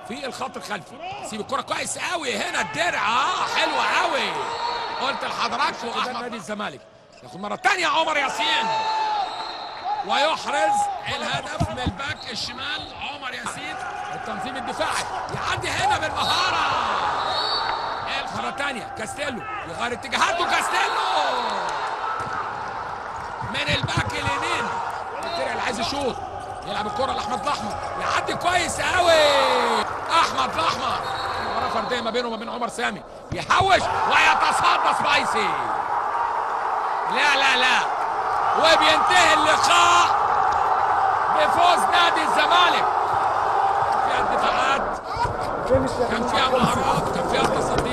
في الخط الخلفي سيب الكره كويس قوي هنا الدرع اه حلوه قوي قلت لحضراتكم احمد نادي الزمالك ياخد مره ثانيه عمر ياسين ويحرز الهدف من الباك الشمال عمر ياسين التنظيم الدفاعي يعدي هنا بالمهاره مره ثانيه كاستيلو يغير اتجاهاته كاستيلو من الباك اليمين الدرع اللي عايز يشوط يلعب الكره لاحمد الاحمر يعدي كويس قوي احمد الاحمر مباراه فرديه ما بينه وما بين عمر سامي يحوش ويتصدى سبايسي لا لا لا وبينتهي اللقاء بفوز نادي الزمالك فيها دفاعات كان فيها مهارات كان فيها تصديات